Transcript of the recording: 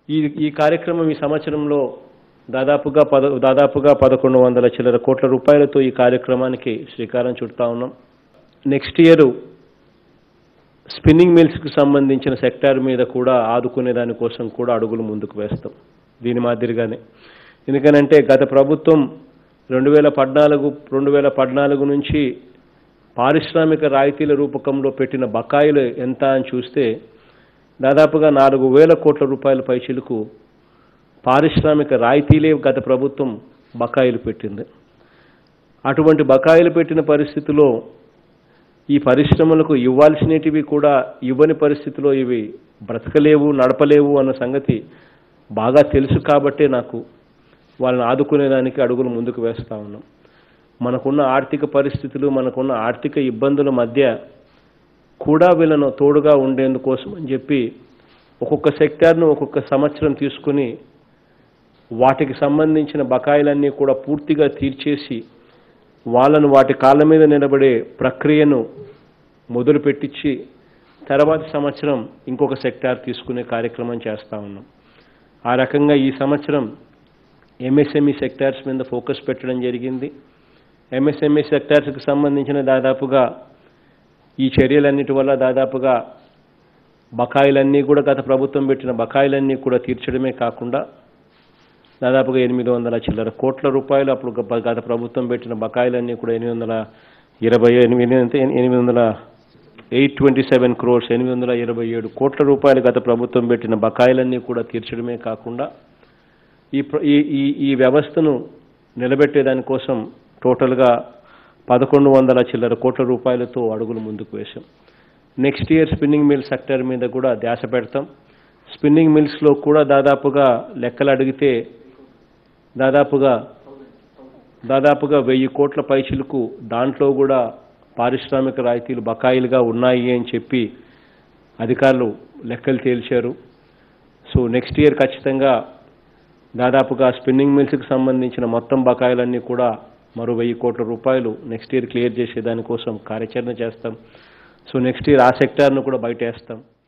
ఈ ఈ కార్యక్రమం ఈ సంవత్సరంలో దాదాపుగా పద దాదాపుగా పదకొండు వందల చిల్లర కోట్ల రూపాయలతో ఈ కార్యక్రమానికి శ్రీకారం చుడతా ఉన్నాం నెక్స్ట్ ఇయర్ స్పిన్నింగ్ మిల్స్కి సంబంధించిన సెక్టార్ మీద కూడా ఆదుకునే దానికోసం కూడా అడుగులు ముందుకు వేస్తాం దీని మాదిరిగానే ఎందుకనంటే గత ప్రభుత్వం రెండు వేల పద్నాలుగు రెండు వేల పద్నాలుగు నుంచి పారిశ్రామిక రాయితీల రూపకంలో పెట్టిన బకాయిలు ఎంత అని చూస్తే దాదాపుగా నాలుగు వేల కోట్ల రూపాయల పైచిలకు పారిశ్రామిక రాయితీలే గత ప్రభుత్వం బకాయిలు పెట్టింది అటువంటి బకాయిలు పెట్టిన పరిస్థితిలో ఈ పరిశ్రమలకు ఇవ్వాల్సినటివి కూడా ఇవ్వని పరిస్థితిలో ఇవి బ్రతకలేవు నడపలేవు అన్న సంగతి బాగా తెలుసు కాబట్టే నాకు వాళ్ళని ఆదుకునేదానికి అడుగులు ముందుకు వేస్తా ఉన్నాం మనకున్న ఆర్థిక పరిస్థితులు మనకున్న ఆర్థిక ఇబ్బందుల మధ్య కూడా వీళ్ళను తోడుగా ఉండేందుకోసం అని చెప్పి ఒక్కొక్క సెక్టార్ను ఒక్కొక్క సంవత్సరం తీసుకుని వాటికి సంబంధించిన బకాయిలన్నీ కూడా పూర్తిగా తీర్చేసి వాళ్ళను వాటి కాళ్ళ మీద నిలబడే ప్రక్రియను మొదలు పెట్టించి తర్వాత సంవత్సరం ఇంకొక సెక్టార్ తీసుకునే కార్యక్రమం చేస్తా ఉన్నాం ఆ రకంగా ఈ సంవత్సరం ఎంఎస్ఎంఈ సెక్టార్స్ మీద ఫోకస్ పెట్టడం జరిగింది ఎంఎస్ఎంఈ సెక్టార్స్కి సంబంధించిన దాదాపుగా ఈ చర్యలన్నిటి వల్ల దాదాపుగా బకాయిలన్నీ కూడా గత ప్రభుత్వం పెట్టిన బకాయిలన్నీ కూడా తీర్చడమే కాకుండా దాదాపుగా ఎనిమిది వందల చిల్లర కోట్ల రూపాయలు అప్పుడు గ- గత ప్రభుత్వం పెట్టిన బకాయిలన్నీ కూడా ఎనిమిది వందల ఇరవై ఎనిమిది అంటే ఎనిమిది వందల ఎయిట్ ట్వంటీ సెవెన్ క్రోర్స్ ఎనిమిది వందల ఇరవై ఏడు కోట్ల రూపాయలు గత ప్రభుత్వం పెట్టిన బకాయిలన్నీ కూడా తీర్చడమే కాకుండా ఈ ప్ర- ఈ ఈ ఈ వ్యవస్థను నిలబెట్టేదానికోసం టోటల్గా పదకొండు వందల చిల్లర కోట్ల రూపాయలతో అడుగులు ముందుకు వేశాం next year spinning mill sector మీద కూడా ధ్యాస పెడతాం స్పిన్నింగ్ మిల్స్లో కూడా దాదాపుగా లెక్కలు అడిగితే దాదాపుగా దాదాపుగా వెయ్యి కోట్ల పైచిలకు దాంట్లో కూడా పారిశ్రామిక రాయితీలు బకాయిలుగా ఉన్నాయి అని చెప్పి అధికారులు లెక్కలు తేల్చారు సో నెక్స్ట్ ఇయర్ ఖచ్చితంగా దాదాపుగా స్పిన్నింగ్ మిల్స్కి సంబంధించిన మొత్తం బకాయిలన్నీ కూడా మరో వెయ్యి కోట్ల రూపాయలు నెక్స్ట్ ఇయర్ క్లియర్ చేసే దానికోసం కార్యాచరణ చేస్తాం సో నెక్స్ట్ ఇయర్ ఆ సెక్టార్ను కూడా బయట వేస్తాం